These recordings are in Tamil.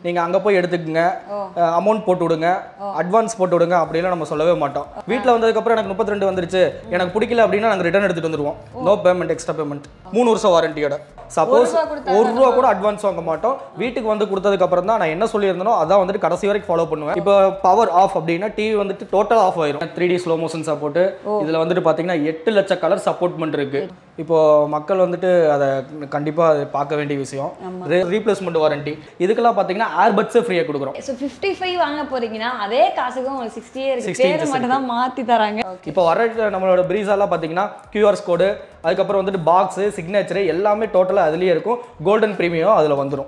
நீங்கள் அங்கே போய் எடுத்துக்கங்க அமௌண்ட் போட்டு விடுங்க அட்வான்ஸ் போட்டு விடுங்க அப்படிலாம் நம்ம சொல்லவே மாட்டோம் வீட்டில் வந்ததுக்கப்புறம் எனக்கு முப்பத்தி ரெண்டு வந்துருச்சு எனக்கு பிடிக்கல அப்படின்னா நாங்கள் ரிட்டர்ன் எடுத்துட்டு வந்துருவோம் நோ பேமெண்ட் எக்ஸ்ட்ரா பேமெண்ட் மூணு வருஷம் வாரண்டியோட சப்போஸ் ரூபா கொடுத்தா ஒரு ரூபா கூட அட்வான்ஸ் வாங்க மாட்டோம் வீட்டுக்கு வந்து கொடுத்ததுக்கு அப்புறம் தான் நான் என்ன சொல்லியிருந்தனோ அதான் வந்துட்டு கடைசி வரைக்கும் ஃபாலோ பண்ணுவேன் இப்போ பவர் ஆஃப் அப்படின்னா டிவி வந்துட்டு டோட்டல் ஆஃப் ஆயிரும் three D slow motion support இதுல வந்துட்டு பாத்தீங்கன்னா எட்டு லட்சம் கலர் சப்போர்ட்மெண்ட் இருக்கு இப்போ மக்கள் வந்துட்டு அதை கண்டிப்பா அதை பார்க்க வேண்டிய விஷயம் ரீப்ளேஸ்மெண்ட் வாரண்டி இதுக்கெல்லாம் பாத்தீங்கன்னா ஏர்பட்ஸே ஃப்ரீயாக கொடுக்குறோம் ஸோ ஃபிஃப்டி ஃபைவ் வாங்க போறீங்கன்னா அதே காசுக்கு உங்களுக்கு சிக்ஸ்டியே இருக்கு 60 பேர் மட்டும் தான் மாத்தி தராங்க இப்போ வர நம்மளோட பிரீஸாலாம் பார்த்தீங்கன்னா கியூஆர்ஸ் கோடு அதுக்கப்புறம் வந்துட்டு பாக்ஸு சிக்னேச்சரு எல்லாமே டோட்டலாக அதுலேயே இருக்கும் கோல்டன் ப்ரீமியம் அதில் வந்துடும்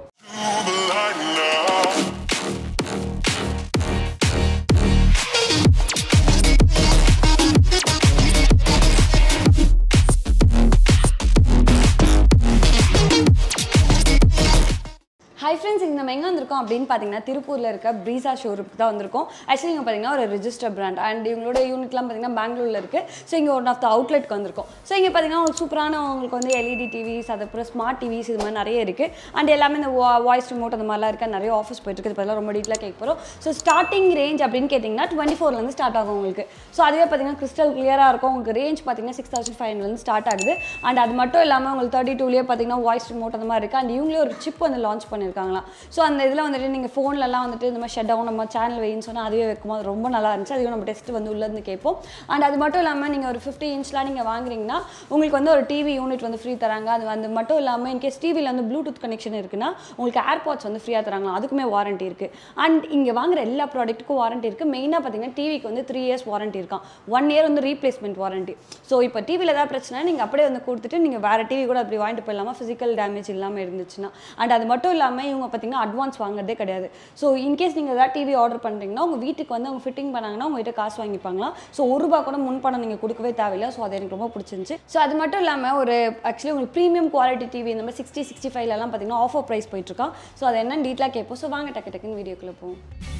ஹை ஃப்ரெண்ட்ஸ் இங்கே நம்ம எங்கே வந்திருக்கோம் அப்படின்னு பார்த்தீங்கன்னா திருப்பூரில் இருக்க ப்ரீசா ஷோரூமுக்கு தான் வந்திருக்கோம் ஆக்சுவலி இங்கே பார்த்தீங்கன்னா ஒரு ரிஜிஸ்டர் பிராண்ட் அண்ட் இவங்களோட யூனிட்லாம் பார்த்தீங்கன்னா பெங்களூரில் இருக்குது ஸோ இங்கே ஒன் ஆஃப் த அவுட்லெட்க்கு வந்திருக்கோம் ஸோ இங்கே பார்த்தீங்கன்னா உங்களுக்கு சூப்பரான உங்களுக்கு வந்து எல்இடி டிவிஸ் அதுக்கப்புறம் ஸ்மார்ட் டிவிஸ் இது மாதிரி நிறைய இருக்குது அண்ட் எல்லாமே இந்த வாய்ஸ் ரிமோட் அந்த மாதிரிலாம் இருக்க நிறைய ஆஃபர்ஸ் போயிட்டு இருக்குது இதெல்லாம் ரொம்ப டீட்டெயிலாக கேட்க போகிறோம் ஸோ ஸ்டார்டிங் ரேஞ்ச் அப்படின்னு கேட்டிங்கன்னா டுவெண்ட்டி ஃபோர்லேருந்து ஸ்டார்ட் ஆகும் உங்களுக்கு ஸோ அதுவே பார்த்தீங்கன்னா கிறிஸ்டல் கிளியராக இருக்கும் உங்களுக்கு ரேஞ்ச் பார்த்தீங்கன்னா சிக்ஸ் தௌசண்ட் ஃபைவ் ஹண்ட்ரட்லேருந்து ஸ்டார்ட் ஆகுது அண்ட் அது மட்டும் இல்லாமல் உங்களுக்கு தேர்ட்டி டூலேயே பார்த்தீங்கன்னா வாய்ஸ் ரிமோட் அந்த மாதிரி இருக்குது அண்ட் இவங்களே ஒரு சிப் வந்து லான்ச் பண்ணியிருக்காங்களாம் ஸோ அந்த இதில் வந்துட்டு நீங்கள் ஃபோன்லலாம் வந்துட்டு இந்த மாதிரி ஷட் டவுன் நம்ம சேனல் வைன்னு சொன்னால் அதுவே வைக்கும்போது ரொம்ப நல்லா இருந்துச்சு அதையும் நம்ம டெஸ்ட் வந்து உள்ளேருந்து கேட்போம் அண்ட் அது மட்டும் இல்லாமல் நீங்கள் ஒரு ஃபிஃப்டி இன்ச்லாம் நீங்கள் வாங்குறீங்கன்னா உங்களுக்கு வந்து ஒரு டிவி யூனிட் வந்து ஃப்ரீ தராங்க அது வந்து மட்டும் இல்லாமல் இன்கேஸ் டிவியில் வந்து ப்ளூடூத் கனெக்ஷன் இருக்குன்னா உங்களுக்கு ஏர்பாட்ஸ் வந்து ஃப்ரீயாக தராங்களாம் அதுக்குமே வாரண்டி இருக்குது அண்ட் இங்கே வாங்குற எல்லா ப்ராடக்ட்டுக்கும் வாரண்டி இருக்குது மெயினாக பார்த்தீங்கன்னா டிவிக்கு வந்து த்ரீ இயர்ஸ் வாரண்டி இருக்கான் ஒன் இயர் வந்து ரீப்ளேஸ்மெண்ட் வாரண்டி ஸோ இப்போ டிவியில் ஏதாவது பிரச்சனை நீங்கள் அப்படியே வந்து கொடுத்துட்டு நீங்கள் வேறு டிவி கூட அப்படி வாங்கிட்டு போயிடலாமா ஃபிசிக்கல் டேமேஜ் இல்லாமல் இருந்துச்சுன்னா அண்ட் அது மட்டும் இல்லாமல் இவங்க பார்த்தீங்கன்னா அட்வான்ஸ் வாங்குறதே கிடையாது ஸோ இன்கேஸ் நீங்கள் ஏதாவது டிவி ஆர்டர் பண்ணுறீங்கன்னா உங்கள் வீட்டுக்கு வந்து அவங்க ஃபிட்டிங் பண்ணாங்கன்னா உங்ககிட்ட காசு வாங்கிப்பாங்களாம் ஸோ ஒரு ரூபா கூட முன்பணம் நீங்கள் கொடுக்கவே தேவையில்லை ஸோ அது எனக்கு ரொம்ப பிடிச்சிருந்துச்சு ஸோ அது மட்டும் இல்லாமல் ஒரு ஆக்சுவலி உங்களுக்கு ப்ரீமியம் குவாலிட்டி டிவி இந்த மாதிரி சிக்ஸ்டி சிக்ஸ்டி ஃபைவ்லலாம் பார்த்தீங்கன்னா ஆஃபர் ப்ரைஸ் போயிட்டுருக்கான் ஸோ அது என்னன்னு டீட்டெயிலாக கேட்போம் ஸோ வாங்க டக்கு டக்குன்னு வீடியோக்குள்ளே போவோம்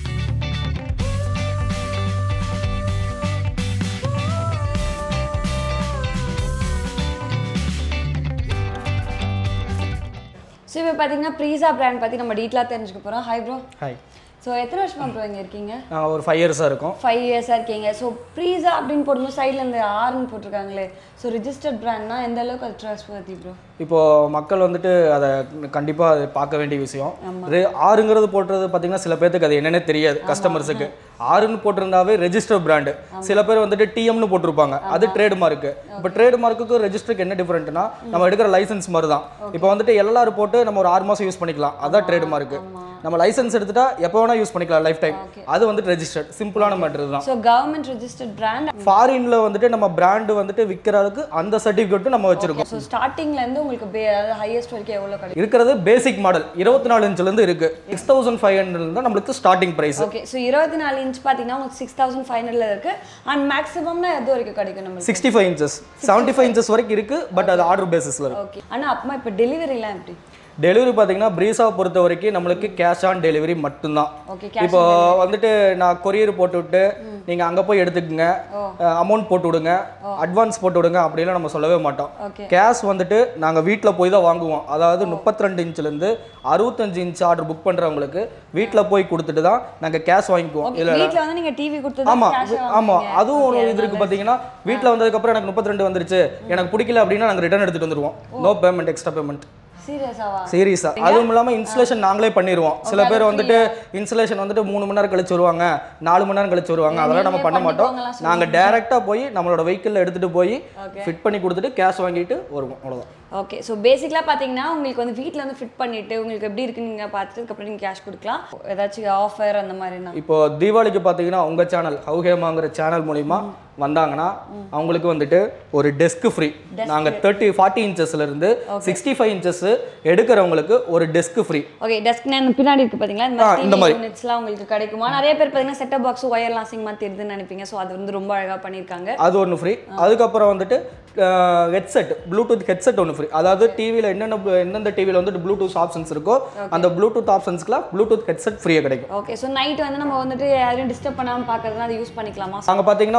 ஸோ இப்போ பார்த்தீங்கன்னா ப்ரீஸா பிராண்ட் பற்றி நம்ம டீட்டெயிலாக தெரிஞ்சுக்க போகிறோம் ஹை ப்ரோ ஹாய் ஸோ எத்தனை வருஷமா ப்ரோ இங்கே இருக்கீங்க நாங்கள் ஒரு ஃபைவ் இயர்ஸாக இருக்கோம் ஃபைவ் இயர்ஸாக இருக்கீங்க ஸோ ப்ரீஸா அப்படின்னு போடும்போது சைடில் இந்த ஆர்னு போட்டிருக்காங்களே ஸோ ரிஜிஸ்டர்ட் பிராண்ட்னா எந்த அளவுக்கு அது ட்ரஸ்ட் பற்றி ப்ரோ இப்போ மக்கள் வந்துட்டு அதை கண்டிப்பாக அதை பார்க்க வேண்டிய விஷயம் ரெ- ஆறுங்கிறது போட்டுறது பார்த்தீங்கன்னா சில பேர்த்துக்கு அது என்னன்னே தெரியாது கஸ்டமர்ஸுக்கு ஆறுன்னு போட்டிருந்தாவே ரெஜிஸ்டர் பிராண்டு சில பேர் வந்துட்டு டிஎம்னு போட்டிருப்பாங்க அது ட்ரேட் மார்க்கு இப்போ ட்ரேட் மார்க்குக்கு ரெஜிஸ்டருக்கு என்ன டிஃப்ரெண்ட்னா நம்ம எடுக்கிற லைசன்ஸ் மாதிரி தான் இப்போ வந்துட்டு எல்ஆர் போட்டு நம்ம ஒரு ஆறு மாதம் யூஸ் பண்ணிக்கலாம் அதான் ட்ரேட் மார்க்கு நம்ம லைசன்ஸ் எடுத்துட்டா எப்போ வேணா யூஸ் பண்ணிக்கலாம் லைஃப் டைம் அது வந்துட்டு ரெஜிஸ்டர்ட் சிம்பிளான மேட்ரு தான் ஸோ கவர்மெண்ட் ரிஜிஸ்டர்ட் பிராண்ட் ஃபாரின்ல வந்துட்டு நம்ம பிராண்டு வந்துட்டு விற்கிறதுக்கு அந்த சர்டிஃபிகேட்டும் நம்ம வச்சிருக்கோம் ஸோ ஸ்டார்டிங்லேருந்து உங்களுக்கு பே அதாவது ஹையஸ்ட் வரைக்கும் எவ்வளோ கிடைக்கும் இருக்கிறது பேசிக் மாடல் இருபத்தி நாலு இன்ச்ல இருந்து இருக்கு சிக்ஸ் தௌசண்ட் ஃபைவ் ஹண்ட்ரட் தான் நம்மளுக்கு ஸ்டார்டிங் பிரைஸ் ஓகே ஸோ இருபத்தி நாலு இன்ச் பார்த்தீங்கன்னா உங்களுக்கு சிக்ஸ் தௌசண்ட் ஃபைவ் ஹண்ட்ரட்ல இருக்கு அண்ட் மேக்ஸிமம்னா எது வரைக்கும் கிடைக்கும் நம்மளுக்கு sixty five inches seventy five inches வரைக்கும் இருக்கு பட் அது ஆர்டர் பேசிஸ்ல இருக்கு ஓகே ஆனால் அப்புறமா இப்போ டெலிவரிலாம் எப்படி டெலிவரி பார்த்தீங்கன்னா பிரீஸாவை பொறுத்த வரைக்கும் நம்மளுக்கு கேஷ் ஆன் டெலிவரி மட்டும்தான் ஓகே இப்போ வந்துட்டு நான் கொரியர் போட்டு விட்டு நீங்க அங்க போய் எடுத்துக்கங்க அமௌண்ட் போட்டு விடுங்க அட்வான்ஸ் போட்டு விடுங்க அப்படிலாம் நம்ம சொல்லவே மாட்டோம் ஓகே கேஷ் வந்துட்டு நாங்க வீட்ல போய் தான் வாங்குவோம் அதாவது 32 ரெண்டு இன்ச்லேருந்து அறுபத்தஞ்சு இன்ச் ஆர்டர் புக் பண்றவங்களுக்கு வீட்ல போய் கொடுத்துட்டு தான் நாங்க கேஷ் வாங்கிக்குவோம் ஓகே வீட்டில் வந்து நீங்கள் டிவி கொடுத்து ஆமா தான் cash ஆமா வாங்குவீங்க. அதுவும் ஒரு இது இருக்கு பாத்தீங்கன்னா வீட்ல வந்ததுக்கு அப்புறம் எனக்கு 32 வந்துருச்சு எனக்கு பிடிக்கல அப்படின்னா நாங்க ரிட்டர்ன் எடுத்துட்டு வந்துருவோம் நோ பேமெண்ட் எக்ஸ்ட்ரா பேமெண்ட் சீரியஸாவா சீரியஸா அதுவும் இல்லாம இன்ஸ்டலேஷன் நாங்களே பண்ணிடுவோம் சில பேர் வந்துட்டு இன்ஸ்டலேஷன் வந்துட்டு மூணு மணி நேரம் கழிச்சு வருவாங்க நாலு மணி நேரம் கழிச்சு வருவாங்க அதெல்லாம் நம்ம பண்ண மாட்டோம் பண்ணிக்கோங்களா நாங்க டைரக்டா போய் நம்மளோட வெஹிக்கிள்ல எடுத்துட்டு போய் ஃபிட் பண்ணி கொடுத்துட்டு கேஷ் வாங்கிட்டு வருவோம் அவ்வளவுதான் ஓகே ஸோ பேசிக்கலாக பார்த்தீங்கன்னா உங்களுக்கு வந்து வீட்டில் வந்து ஃபிட் பண்ணிட்டு உங்களுக்கு எப்படி இருக்குன்னு நீங்கள் பார்த்துட்டு அதுக்கப்புறம் நீங்கள் கேஷ் கொடுக்கலாம் ஏதாச்சும் ஆஃபர் அந்த மாதிரினா இப்போ தீபாவளிக்கு பார்த்தீங்கன்னா உங்க சேனல் ஹவுஹேமாங்கிற சேனல் மூலிமா வந்தாங்கன்னா அவங்களுக்கு வந்துட்டு ஒரு டெஸ்க் ஃப்ரீ நாங்க தேர்ட்டி ஃபார்ட்டி இன்ச்சஸ்ல இருந்து சிக்ஸ்டி ஃபைவ் இன்ச்சஸ் எடுக்கிறவங்களுக்கு ஒரு டெஸ்க் ஃப்ரீ ஓகே டெஸ்க் நான் பின்னாடி இருக்கு பாத்தீங்களா இந்த ஆ, இந்த மாதிரி மாதிரி. யூனிட்ஸ்லாம் உங்களுக்கு கிடைக்குமா நிறைய பேர் பார்த்தீங்கன்னா செட்டப் பாக்ஸ் ஒயர்லாம் அசிங்கமா தெரியுதுன்னு நினைப்பீங்க ஸோ அது வந்து ரொம்ப அழகா பண்ணியிருக்காங்க அது ஒன்று ஃப்ரீ அதுக்கப்புறம் வந்துட்டு ஹெட்செட் ப்ளூடூத் ஹெட்செட் ஒன்று ஃப்ரீ அதாவது டிவியில் என்னென்ன எந்தெந்த டிவியில் வந்துட்டு ப்ளூடூத் ஆப்ஷன்ஸ் இருக்கோ அந்த ப்ளூடூத் ஆப்ஷன்ஸ்க்குலாம் ப்ளூடூத் ஹெட்செட் ஃப்ரீயாக கிடைக்கும் ஓகே ஸோ நைட் வந்து நம்ம வந்துட்டு யாரையும் டிஸ்டர்ப் பண்ணாம பார்க்கறதுனா அதை யூஸ் பண்ணிக்கலாமா நாங்கள் பார்த்தீங்கன்னா ஒரு இப்போ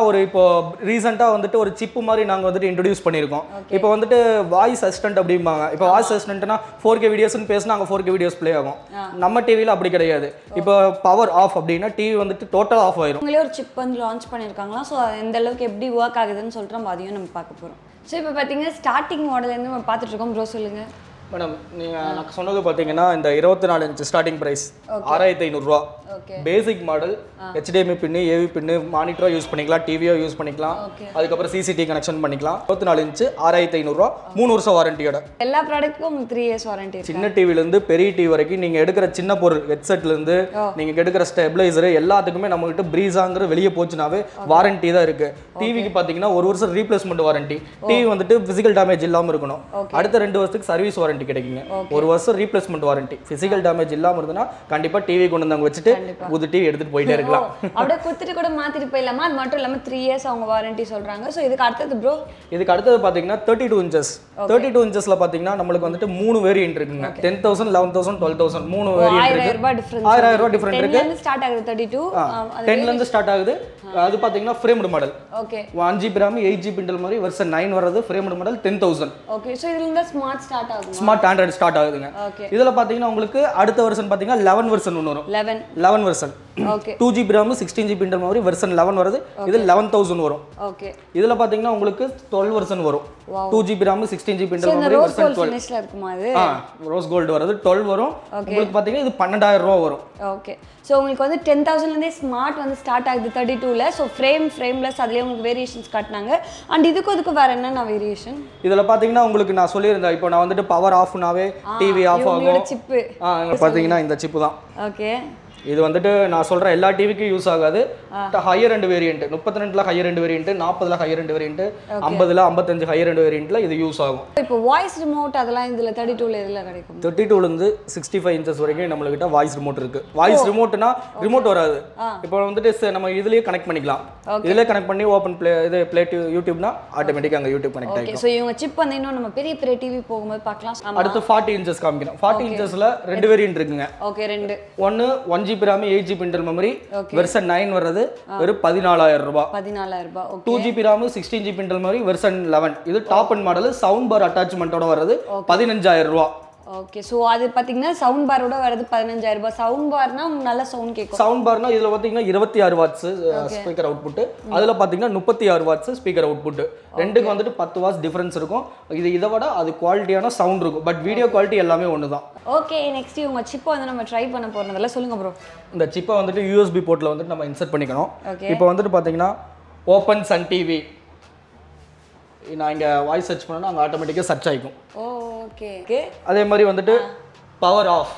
ரீசெண்டாக வந்துட்டு ஒரு சிப்பு மாதிரி நாங்கள் வந்துட்டு இன்ட்ரடியூஸ் பண்ணியிருக்கோம் இப்போ வந்துட்டு வாய்ஸ் அசிஸ்டன்ட் அப்படிம்பாங்க இப்போ வாய்ஸ் அசிஸ்டன்ட்னா ஃபோர் கே வீடியோஸ்னு பேசினா அங்கே ஃபோர் கே வீடியோஸ் ப்ளே ஆகும் நம்ம டிவியில் அப்படி கிடையாது இப்போ பவர் ஆஃப் அப்படின்னா டிவி வந்துட்டு டோட்டல் ஆஃப் ஆயிரும் உங்களே ஒரு சிப் வந்து லான்ச் பண்ணியிருக்காங்களா ஸோ எந்த அளவுக்கு எப்படி ஒர்க் ஆகுதுன்னு சொல்லிட்டு நம்ம அதையும் நம்ம பார்க்க போகிறோம் ஸோ இப்போ பார்த்தீங்கன்னா ஸ்டார்டிங் மாடல்லேருந்து நம்ம பார்த்துட்டு இருக்கோம் ப்ரோ சொல்லுங்கள் மேடம் நீங்கள் நான் சொன்னது பார்த்தீங்கன்னா இந்த இருபத்தி நாலு இன்ச் ஸ்டார்டிங் ப்ரைஸ் ஆறாயிரத்தி ஐநூறுரூவா okay basic model HDMI pin AV pin மானிட்டரோ யூஸ் பண்ணிக்கலாம் டிவியோ யூஸ் பண்ணிக்கலாம் Okay. அதுக்கப்புறம் சிசிடி கனெக்ஷன் பண்ணிக்கலாம் இருபத்தி நாலு இன்ச்சு ஆறாயிரத்தி ஐநூறுரூவா மூணு வருஷம் வாரண்டியோட எல்லா ப்ராடக்ட்டுக்கும் உங்களுக்கு த்ரீ இயர்ஸ் வாரண்டி இருக்கு சின்ன டிவிலேருந்து பெரிய டிவி வரைக்கும் நீங்கள் எடுக்கிற சின்ன பொருள் ஹெட்செட்லேருந்து நீங்கள் எடுக்கிற ஸ்டெபிளைசர் எல்லாத்துக்குமே நம்மகிட்ட ப்ரீஸாங்கிற வெளியே போச்சுனாவே வாரண்டி தான் இருக்குது டிவிக்கு பார்த்தீங்கன்னா ஒரு வருஷம் ரீப்ளேஸ்மெண்ட் வாரண்டி டிவி வந்துட்டு ஃபிசிக்கல் டேமேஜ் இல்லாமல் இருக்கணும் அடுத்த ரெண்டு வருஷத்துக்கு சர்வீஸ் வாரண்டி கிடைக்குங்க ஒரு வருஷம் ரீப்ளேஸ்மெண்ட் வாரண்டி ஃபிசிக்கல் டேமேஜ் இல்லாமல் இருந்ததுன்னா கண்டிப்பாக டிவி கொண்டு வந்து அங்கே வச்சுட்டு புது டிவி எடுத்துகிட்டு போயிட்டே இருக்கலாம் அப்படியே கொடுத்துட்டு கூட மாத்திட்டு போயிடலாமா அது மட்டும் இல்லாமல் த்ரீ இயர்ஸ் அவங்க வாரண்டி சொல்றாங்க ஸோ இதுக்கு அடுத்தது ப்ரோ இதுக்கு அடுத்தது பார்த்தீங்கன்னா thirty two inches thirty two இன்ச்சஸில் பார்த்தீங்கன்னா நம்மளுக்கு வந்துட்டு மூணு வேரியன்ட் இருக்குங்க ten thousand eleven thousand twelve thousand மூணு வேரியன்ட் ஆயிரம் இருக்கு ரூபாய் டிஃப்ரென்ஸ் ஆயிரம் ரூபாய் டிஃப்ரெண்ட் இருக்கு டென்லேருந்து ஸ்டார்ட் ஆகுது தேர்ட்டி டூ டென்லேருந்து ஸ்டார்ட் ஆகுது அது பார்த்தீங்கன்னா framed model okay one GB RAM eight GB internal மாதிரி வருஷம் நைன் வர்றது framed model ten thousand okay so இதுல இருந்தா ஸ்மார்ட் ஸ்டார்ட் ஆகும் ஸ்மார்ட் ஆண்ட்ராய்டு ஸ்டார்ட் ஆகுதுங்க ஓகே இதில் பார்த்தீங்கன்னா உங்களுக்கு அடுத்த வருஷன் பார்த்தீங்கன்னா லெவன் வருஷன் ஒன்று வரும் eleven eleven version okay two GB RAM sixteen GB internal மாதிரி வருஷன் லெவன் வருது இது லெவன் தௌசண்ட் வரும் ஓகே இதில் பார்த்தீங்கன்னா உங்களுக்கு டுவெல் வருஷன் வரும் two GB RAM sixteen GB so internal இந்த மாதிரி ரோஸ் வருஷன் கோல்ட் டுவெல் ஃபினிஷ்ல இருக்குமா அது ஆ ரோஸ் கோல்டு வருது டுவெல் வரும் உங்களுக்கு பார்த்தீங்கன்னா இது பன்னெண்டாயிரம் ரூபா வரும் ஓகே ஸோ உங்களுக்கு வந்து டென் தௌசண்ட்லேருந்தே ஸ்மார்ட் வந்து ஸ்டார்ட் ஆகுது தேர்ட்டி டூவில் ஸோ ஃப்ரேம் ஃப்ரேம்லெஸ் அதுலேயே உங்களுக்கு வேரியேஷன்ஸ் காட்டினாங்க அண்ட் இதுக்கும் இதுக்கும் வேறு என்னென்ன வேரியேஷன் இதில் பார்த்தீங்கன்னா உங்களுக்கு நான் சொல்லியிருந்தேன் இப்போ நான் வந்துட்டு பவர் ஆஃப்னாவே டிவி ஆஃப் இவங்களோட ஆகும் சிப்பு ஆ இங்க பார்த்தீங்கன்னா இந்த சிப்பு தான் ஓகே இது வந்துட்டு நான் சொல்ற எல்லா டிவிக்கும் யூஸ் ஆகாது ஹையர் ரெண்டு வேரியன்ட் முப்பத்தி ரெண்டுல ஹையர் ரெண்டு வேரியன்ட் நாற்பதுல ஹையர் ரெண்டு வேரியன்ட் ஐம்பதுல ஐம்பத்தஞ்சு ஹையர் ரெண்டு வேரியன்ட்ல இது யூஸ் ஆகும் இப்போ வாய்ஸ் ரிமோட் அதெல்லாம் இதில் தேர்ட்டி டூவில் இதில் கிடைக்கும் தேர்ட்டி டூலேருந்து சிக்ஸ்டி ஃபைவ் இன்ச்சஸ் வரைக்கும் நம்மளுக்கிட்ட வாய்ஸ் ரிமோட் இருக்கு வாய்ஸ் ரிமோட்னா ரிமோட் வராது இப்போ வந்துட்டு ச- நம்ம இதுலயே கனெக்ட் பண்ணிக்கலாம் இதுலயே கனெக்ட் பண்ணி ஓப்பன் ப்ளே இது ப்ளே யூடியூப்னா ஆட்டோமேட்டிக்காக அங்கே யூடியூப் கனெக்ட் ஓகே ஆகிக்கும் ஸோ இவங்க சிப் வந்து இன்னும் நம்ம பெரிய பெரிய டிவி போகும்போது பார்க்கலாம் ஆமா அடுத்து ஃபார்ட்டி இன்ச்சஸ் காமிக்கிறோம் ஃபார்ட்டி இன்ச்சஸ்ல ரெண்டு வேரியன்ட் இருக்குங்க ஓகே ரெண்டு ஒன்று one GB RAM eight GB internal memory version nine வர்றது வெறும் பதினாலாயிரம் ரூபாய் பதினாலாயிரம் ரூபாய் okay two GB RAM sixteen GB internal மாதிரி வெர்சன் லெவன் இது top and model sound bar அட்டாச்மெண்ட்டோட வர்றது பதினஞ்சாயிரம் ரூபா ஓகே ஸோ அது பார்த்தீங்கன்னா சவுண்ட் பாரோட வரது பதினஞ்சாயிரம் ரூபாய் சவுண்ட் பார்னா நல்ல சவுண்ட் கேட்கும் சவுண்ட் பார்னா இதுல பாத்தீங்கன்னா இருபத்தி ஆறு வாட்ஸ் ஸ்பீக்கர் அவுட்புட் அதுல பாத்தீங்கன்னா முப்பத்தி ஆறு வாட்ஸ் ஸ்பீக்கர் அவுட்புட் ரெண்டுக்கு வந்துட்டு பத்து வாட்ஸ் டிஃபரன்ஸ் இருக்கும் இது இதை விட அது குவாலிட்டியான சவுண்ட் இருக்கும் பட் வீடியோ குவாலிட்டி எல்லாமே ஒன்று தான் ஓகே நெக்ஸ்ட் இவங்க சிப்பை வந்து நம்ம ட்ரை பண்ண போகிறதுல சொல்லுங்க ப்ரோ இந்த சிப்பை வந்துட்டு யூஎஸ்பி போர்ட்டில் வந்துட்டு நம்ம இன்சர்ட் பண்ணிக்கணும் Okay. இப்போ வந்துட்டு பார்த்தீங்கன்னா ஓப்பன் சன் டிவி நான் இங்கே வாய்ஸ் சர்ச் பண்ணோன்னா அங்கே ஆட்டோமேட்டிக்காக சர்ச் ஆகிக்கும் ஓகே ஓகே அதே மாதிரி வந்துட்டு பவர் ஆஃப்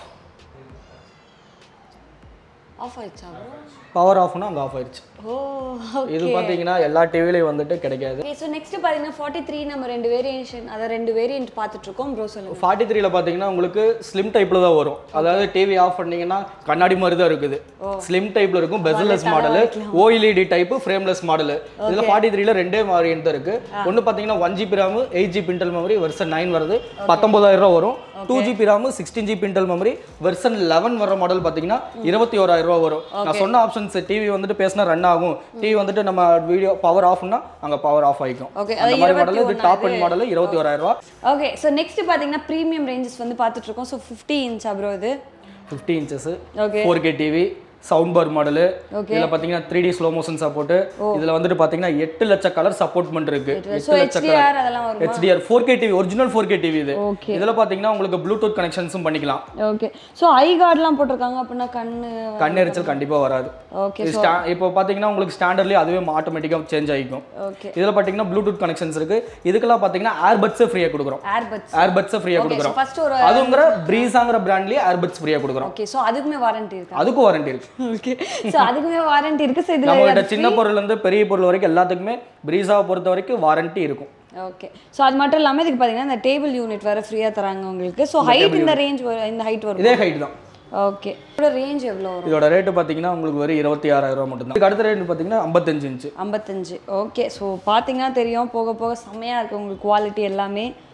ஆஃப் ஆயிடுச்சா ப்ரோ பவர் ஆஃப்னா அங்கே ஆஃப் ஆயிடுச்சு ஓ இது பார்த்தீங்கன்னா எல்லா டிவிலையும் வந்துட்டு கிடைக்காது ஓகே ஸோ நெக்ஸ்ட் பார்த்தீங்கன்னா ஃபார்ட்டி த்ரீ நம்ம ரெண்டு வேரியேஷன் அதை ரெண்டு வேரியன்ட் பார்த்துட்டு இருக்கோம் ப்ரோ சொல்லுங்க ஃபார்ட்டி த்ரீல பார்த்தீங்கன்னா உங்களுக்கு ஸ்லிம் டைப்பில் தான் வரும் அதாவது டிவி ஆஃப் பண்ணீங்கன்னா கண்ணாடி மாதிரி தான் இருக்குது ஸ்லிம் டைப்பில் இருக்கும் bezelless model OLED type frameless model இதில் ஃபார்ட்டி த்ரீல ரெண்டே வேரியன்ட் தான் இருக்கு ஒன்று பார்த்தீங்கன்னா one GB RAM eight GB internal memory version nine வருது பத்தொன்பதாயிரம் ரூபா வரும் two GB RAM sixteen GB internal memory version eleven வர மாடல் பார்த்தீங்கன்னா இருபத்தி ஓராயிரம் ரூபா வரும் நான் சொன்ன ஆப்ஷன்ஸ் டிவி வந்துட்டு பேசினா ரன் ஆகும் டிவி வந்துட்டு நம்ம வீடியோ பவர் ஆஃப்னா அங்கே பவர் ஆஃப் ஆகிக்கும் Okay, அந்த அது மாதிரி மாடல் இது 21 டாப் அண்ட் மாடல் இருபத்தி ஓராயிரம் ரூபா ஓகே ஸோ நெக்ஸ்ட் பார்த்தீங்கன்னா ப்ரீமியம் ரேஞ்சஸ் வந்து பார்த்துட்டு இருக்கோம் ஸோ ஃபிஃப்டி இன்ச்சா ப்ரோ இது fifty inches okay four K TV sound bar model Okay. இதில் பார்த்தீங்கன்னா three D slow motion support இதில் வந்துட்டு பார்த்தீங்கன்னா எட்டு லட்சம் கலர் சப்போர்ட்மெண்ட் இருக்கு ஸோ ஹெச்டிஆர் அதெல்லாம் வரும் HDR four K TV original four K TV இது Okay. இதில் பார்த்தீங்கன்னா உங்களுக்கு ப்ளூடூத் கனெக்ஷன்ஸும் பண்ணிக்கலாம் ஓகே ஸோ ஐ கார்ட்லாம் போட்டிருக்காங்க அப்படின்னா கண்ணு கண் எரிச்சல் கண்டிப்பாக வராது ஓகே இது ஸ்டா இப்போ பார்த்தீங்கன்னா உங்களுக்கு ஸ்டாண்டர்ட்லேயே அதுவே ஆட்டோமேட்டிக்காக சேஞ்ச் ஆகிக்கும் ஓகே இதில் பார்த்தீங்கன்னா ப்ளூடூத் கனெக்ஷன்ஸ் இருக்கு இதுக்கெல்லாம் பார்த்தீங்கன்னா ஏர்பட்ஸை ஃப்ரீயாக கொடுக்குறோம் ஏர்பட்ஸ் ஏர்பட்ஸை ஃப்ரீயாக கொடுக்குறோம் ஃபர்ஸ்ட் ஒரு அதுங்கிற ப்ரீஸாங்கிற பிராண்ட்லேயே ஏர்பட்ஸ் ஃப்ரீயாக கொடுக்குறோம் ஓகே ஸோ அதுக்குமே வாரண்டி இருக்கா அதுக்கும் வாரண்டி இருக்கு ஓகே ஸோ அதுக்குமே வாரண்டி இருக்கு ஸோ நம்ம இதில் கிட்ட சின்ன பொருள்ல இருந்து பெரிய பொருள் வரைக்கும் எல்லாத்துக்குமே பிரீஸாவை பொறுத்த வரைக்கும் வாரண்டி இருக்கும் ஓகே ஸோ அது மட்டும் இல்லாமல் இதுக்கு பார்த்தீங்கன்னா இந்த டேபிள் யூனிட் வேறு ஃப்ரீயாக தராங்க உங்களுக்கு ஸோ ஹைட் இந்த ரேஞ்ச் இந்த ஹைட் வரும் இதே ஹைட் தான் ஓகே இதோட ரேஞ்ச் எவ்வளோ வரும் இதோட ரேட்டு பார்த்தீங்கன்னா உங்களுக்கு வெறும் இருபத்தி ஆறாயிரம் ரூபா மட்டும் தான் இதுக்கு அடுத்த ரேட் பார்த்தீங்கன்னா ஐம்பத்தஞ்சு இன்ச்சு ஐம்பத்தஞ்சு ஓகே ஸோ பார்த்தீங்கன்னா தெரியும் போக போக செம்மையாக இருக்குது உங்களுக்கு குவாலிட்டி எல்லாமே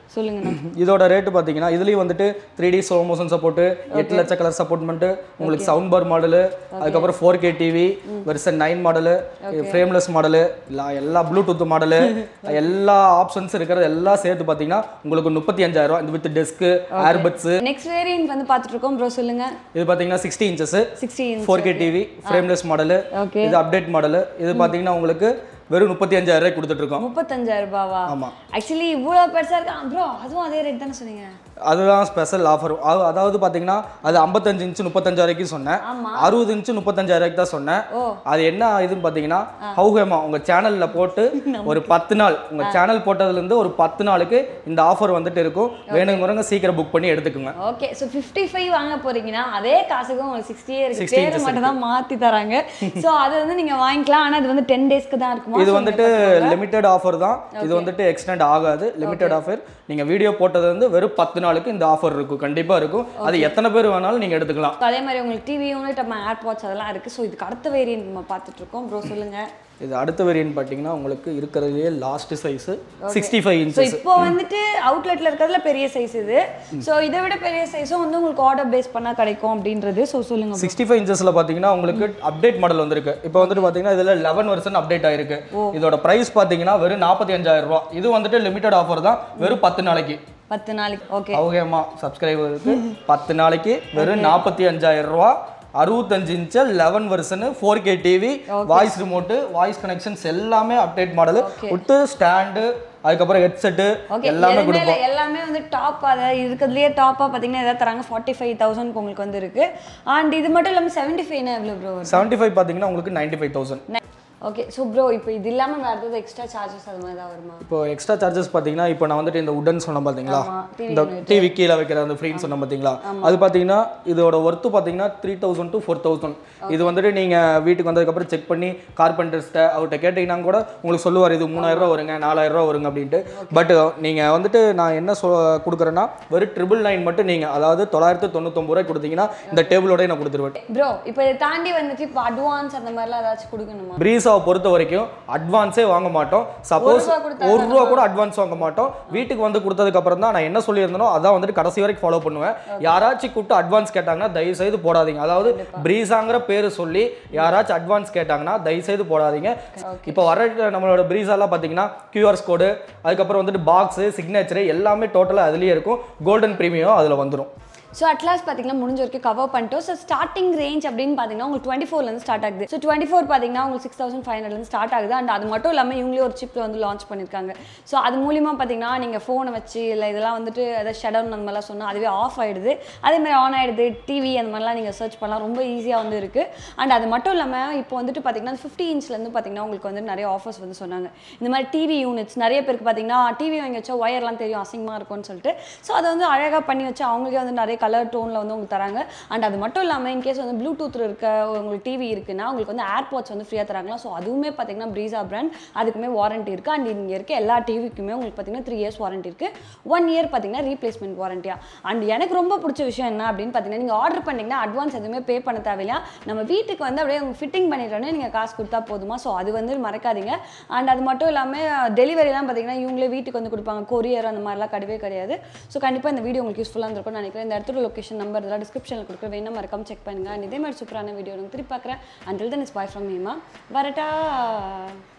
சொல்லுங்கண்ணா இதோட ரேட்டு பார்த்தீங்கன்னா இதுலேயும் வந்துட்டு three D slow motion support எட்டு லட்ச கலர் சப்போர்ட் பண்ணிட்டு உங்களுக்கு சவுண்ட் பார் மாடலு அதுக்கப்புறம் four K TV version nine model frameless model எல்லா எல்லா ப்ளூடூத் மாடலு எல்லா ஆப்ஷன்ஸ் இருக்கிறது எல்லாம் சேர்த்து பார்த்தீங்கன்னா உங்களுக்கு முப்பத்தி அஞ்சாயிரம் இந்த with desk earbuds next variant வந்து பார்த்துட்டு இருக்கோம் ப்ரோ சொல்லுங்க இது பார்த்தீங்கன்னா sixty inches sixty four K TV frameless model okay இது அப்டேட் மாடலு இது பார்த்தீங்கன்னா உங்களுக்கு வெறும் முப்பத்தி அஞ்சாயிரம் ரூபாய் கொடுத்துட்டு இருக்கோம் முப்பத்தஞ்சாயிரம் ரூபாவா ஆமா. ஆக்சுவலி இவ்வளோ பெருசா இருக்கா ப்ரோ அதுவும் அதே ரேட் தானே சொன்னீங்க அதுதான் ஸ்பெஷல் ஆஃபர் அதாவது பார்த்தீங்கன்னா அது ஐம்பத்தஞ்சு இன்ச்சு முப்பத்தஞ்சாயிரக்கு சொன்னேன் ஆமா. அறுபது இன்ச்சு முப்பத்தஞ்சாயிரக்கு தான் சொன்னேன் ஓ அது என்ன இதுன்னு பார்த்தீங்கன்னா ஹவுஹேமா உங்க சேனல்ல போட்டு ஒரு பத்து நாள் உங்க சேனல் போட்டதுலேருந்து ஒரு பத்து நாளுக்கு இந்த ஆஃபர் வந்துட்டு இருக்கும் வேணுங்கிறவங்க சீக்கிரம் புக் பண்ணி எடுத்துக்கோங்க ஓகே ஸோ ஃபிஃப்டி ஃபைவ் வாங்க போறீங்கன்னா அதே காசுக்கு உங்களுக்கு சிக்ஸ்டியே இருக்கு 60 பேரை மட்டும் தான் மாற்றி தராங்க ஸோ அது வந்து நீங்கள் வாங்கிக்கலாம் ஆனால் அது வந்து டென் டேஸ்க்கு தான் இருக்குமா இது So, வந்துட்டு லிமிட்டட் ஆஃபர் தான் இது வந்துட்டு எக்ஸ்டெண்ட் ஆகாது லிமிட்டட் ஆஃபர் நீங்க வீடியோ போட்டது வந்து வெறும் பத்து நாளுக்கு இந்த ஆஃபர் இருக்கும் கண்டிப்பா இருக்கும் அது எத்தனை பேர் வேணாலும் நீங்க எடுத்துக்கலாம் So, அதே மாதிரி உங்களுக்கு டிவி யூனிட் நம்ம ஏர்பாட்ஸ் அதெல்லாம் இருக்கு ஸோ இதுக்கு அடுத்த வேரியன்ட் நம்ம பார்த்துட்டு இருக்கோம் ப்ரோ சொல்லுங்க இது அடுத்த வேரியன்ட் பார்த்தீங்கன்னா உங்களுக்கு இருக்கிறதுலேயே last size sixty five so inches இப்போ வந்துட்டு அவுட்லெட்ல இருக்கிறதுல பெரிய சைஸ் இது ஸோ இதை விட பெரிய சைஸும் வந்து உங்களுக்கு ஆர்டர் பேஸ் பண்ணா கிடைக்கும் அப்படின்றது ஸோ சொல்லுங்க bro. சிக்ஸ்டி ஃபைவ் இன்ச்சஸில் பார்த்தீங்கன்னா உங்களுக்கு அப்டேட் மாடல் வந்திருக்கு இப்போ வந்துட்டு பார்த்தீங்கன்னா இதில் லெவன் வருஷன் அப்டேட் ஆயிருக்கு இதோட ப்ரைஸ் பார்த்தீங்கன்னா வெறும் நாற்பத்தி அஞ்சாயிரம் ரூபா இது வந்துட்டு லிமிட்டட் ஆஃபர் தான் வெறும் பத்து நாளைக்கு பத்து நாளைக்கு ஓகே அவகேமா சப்ஸ்கிரைபருக்கு பத்து நாளைக்கு வெறும் நாற்பத்தி அஞ்சாயிரம் ரூபா அறுபத்தஞ்சு இன்ச்சு லெவன் வருஷனு four K TV voice remote voice connections எல்லாமே அப்டேட் மாடல் விட்டு ஸ்டாண்டு அதுக்கப்புறம் ஹெட்செட்டு ஓகே எல்லாமே எல்லாமே கொடுப்போம் எல்லாமே வந்து டாப் அதாவது இருக்கிறதுலேயே டாப்பாக பார்த்தீங்கன்னா எதாவது தராங்க ஃபார்ட்டி ஃபைவ் தௌசண்ட் உங்களுக்கு வந்து இருக்கு அண்ட் இது மட்டும் இல்லாமல் செவன்ட்டி ஃபைவ்னா எவ்வளோ ப்ரோ செவன்ட்டி ஃபைவ் பார்த்தீங்கன்னா உங்களுக்கு ninety five thousand okay so bro இப்போ இது இல்லாமல் வேறு ஏதாவது எக்ஸ்ட்ரா சார்ஜஸ் அது மாதிரி தான் வருமா இப்போ எக்ஸ்ட்ரா சார்ஜஸ் பார்த்தீங்கன்னா இப்போ நான் வந்துட்டு இந்த உடன் சொன்னேன் பார்த்தீங்களா ஆமா, TV இந்த டிவி கீழே வைக்கிற அந்த ஃப்ரீன்னு சொன்னேன் பார்த்தீங்களா அது பார்த்தீங்கன்னா இதோட ஒர்த்து பார்த்தீங்கன்னா three thousand to four thousand இது வந்துட்டு நீங்கள் வீட்டுக்கு வந்ததுக்கப்புறம் செக் பண்ணி கார்பெண்டர்ஸ்ட்ட அவர்கிட்ட கேட்டிங்கன்னா கூட உங்களுக்கு சொல்லுவார் இது மூணாயிரம் ரூபா வருங்க நாலாயிரம் ரூபா வருங்க அப்படின்ட்டு பட் நீங்கள் வந்துட்டு நான் என்ன சொ கொடுக்குறேன்னா வெறும் ட்ரிபிள் நைன் மட்டும் நீங்கள் அதாவது தொள்ளாயிரத்து தொண்ணூத்தொம்பது ரூபாய் கொடுத்தீங்கன்னா இந்த டேபிளோடய நான் கொடுத்துருவேன் ப்ரோ இப்போ இதை தாண்டி வந்துட்டு இப்போ அட்வான்ஸ் அந்த மாதிரிலாம் ஏதாச்சும் கொடுக்கணுமா பிரீஸாவை பொறுத்த வரைக்கும் அட்வான்ஸே வாங்க மாட்டோம் சப்போஸ் ரூபா கொடுத்தா ஒரு ரூபா கூட அட்வான்ஸ் வாங்க மாட்டோம் வீட்டுக்கு வந்து கொடுத்ததுக்கு அப்புறம் தான் நான் என்ன சொல்லியிருந்தனோ அதான் வந்துட்டு கடைசி வரைக்கும் ஃபாலோ பண்ணுவேன் யாராச்சும் கூப்பிட்டு அட்வான்ஸ் கேட்டாங்கன்னா தயவு செய்து போடாதீங்க அதாவது பிரீஸாங்கிற பேர் சொல்லி யாராச்சும் அட்வான்ஸ் கேட்டாங்கன்னா தயவு செய்து போடாதீங்க இப்போ வர நம்மளோட பிரீஸாலாம் பார்த்தீங்கன்னா கியூஆர்ஸ் கோடு அதுக்கப்புறம் வந்துட்டு பாக்ஸு சிக்னேச்சரு எல்லாமே டோட்டலாக அதுலேயே இருக்கும் கோல்டன் ப்ரீமியம் அதில் வந்துடும் ஸோ அட்லாஸ் பார்த்தீங்கன்னா முடிஞ்ச வரைக்கும் கவர் பண்ணிட்டோம் ஸோ ஸ்டார்டிங் ரேஞ்ச் அப்படின்னு பார்த்தீங்கன்னா உங்களுக்கு டுவெண்ட்டி ஃபோர்லேருந்து ஸ்டார்ட் ஆகுது ஸோ டுவெண்ட்டி ஃபோர் பார்த்தீங்கன்னா உங்களுக்கு சிக்ஸ் தௌசண்ட் ஃபைவ் ஹண்ட்ரட்லேருந்து ஸ்டார்ட் ஆகுது அண்ட் அது மட்டும் இல்லாமல் இவங்களே ஒரு சிப்பில் வந்து லான்ச் பண்ணியிருக்காங்க ஸோ அது மூலிமா பார்த்தீங்கன்னா நீங்கள் ஃபோனை வச்சு இல்லை இதெல்லாம் வந்துட்டு எதாவது ஷட் டவுன் அந்த மாதிரிலாம் சொன்னால் அதுவே ஆஃப் ஆகிடுது அதே மாதிரி ஆன் ஆகிடுது டிவி அந்த மாதிரிலாம் நீங்கள் சர்ச் பண்ணலாம் ரொம்ப ஈஸியாக வந்து இருக்குது அண்ட் அது மட்டும் இல்லாமல் இப்போ வந்துட்டு பார்த்தீங்கன்னா ஃபிஃப்டி இன்ச்லேருந்து பார்த்தீங்கன்னா உங்களுக்கு வந்து நிறைய ஆஃபர்ஸ் வந்து சொன்னாங்க இந்த மாதிரி டிவி யூனிட்ஸ் நிறைய பேருக்கு பார்த்தீங்கன்னா டிவி வாங்கி வச்சா ஒயர்லாம் தெரியும் அசிங்கமாக இருக்கும்னு சொல்லிட்டு ஸோ அதை வந்து அழகாக பண்ணி வச்சு அவங்களுக்கே வந்து நிறைய கலர் டோனில் வந்து உங்களுக்கு தராங்க அண்ட் அது மட்டும் இல்லாமல் இன்கேஸ் வந்து ப்ளூடூத் இருக்க உங்களுக்கு டிவி இருக்குன்னா உங்களுக்கு வந்து ஏர்பாட்ஸ் வந்து ஃப்ரீயாக தராங்களா ஸோ அதுவுமே பார்த்தீங்கன்னா ப்ரீசா பிராண்ட் அதுக்குமே வாரண்டி இருக்குது அண்ட் இங்கே இருக்க எல்லா டிவிக்குமே உங்களுக்கு பார்த்தீங்கன்னா த்ரீ இயர்ஸ் வாரண்டி இருக்குது ஒன் இயர் பார்த்தீங்கன்னா ரீப்ளேஸ்மெண்ட் வாரண்டியா அண்ட் எனக்கு ரொம்ப பிடிச்ச விஷயம் என்ன அப்படின்னு பார்த்தீங்கன்னா நீங்கள் ஆர்டர் பண்ணிங்கன்னா அட்வான்ஸ் எதுவுமே பே பண்ண தேவையில்லையா நம்ம வீட்டுக்கு வந்து அப்படியே உங்கள் ஃபிட்டிங் பண்ணிட்டோன்னே நீங்கள் காசு கொடுத்தா போதுமா ஸோ அது வந்து மறக்காதீங்க அண்ட் அது மட்டும் இல்லாமல் டெலிவரிலாம் பார்த்தீங்கன்னா இவங்களே வீட்டுக்கு வந்து கொடுப்பாங்க கொரியர் அந்த மாதிரிலாம் கிடையவே கிடையாது ஸோ கண்டிப்பாக இந்த வீடியோ உங்களுக்கு யூஸ்ஃபுல்லாக இருந்திருக்கும்னு நினைக்கிறேன் இந்த இடத்துல லொக்கேஷன் நம்பர் இதெல்லாம் டிஸ்கிரிப்ஷனில் கொடுக்குற வேணா மறக்காம செக் பண்ணுங்க அண்ட் இதே மாதிரி சூப்பரான வீடியோ திருப்பி பார்க்குறேன் until then is bye from Hema வரட்டா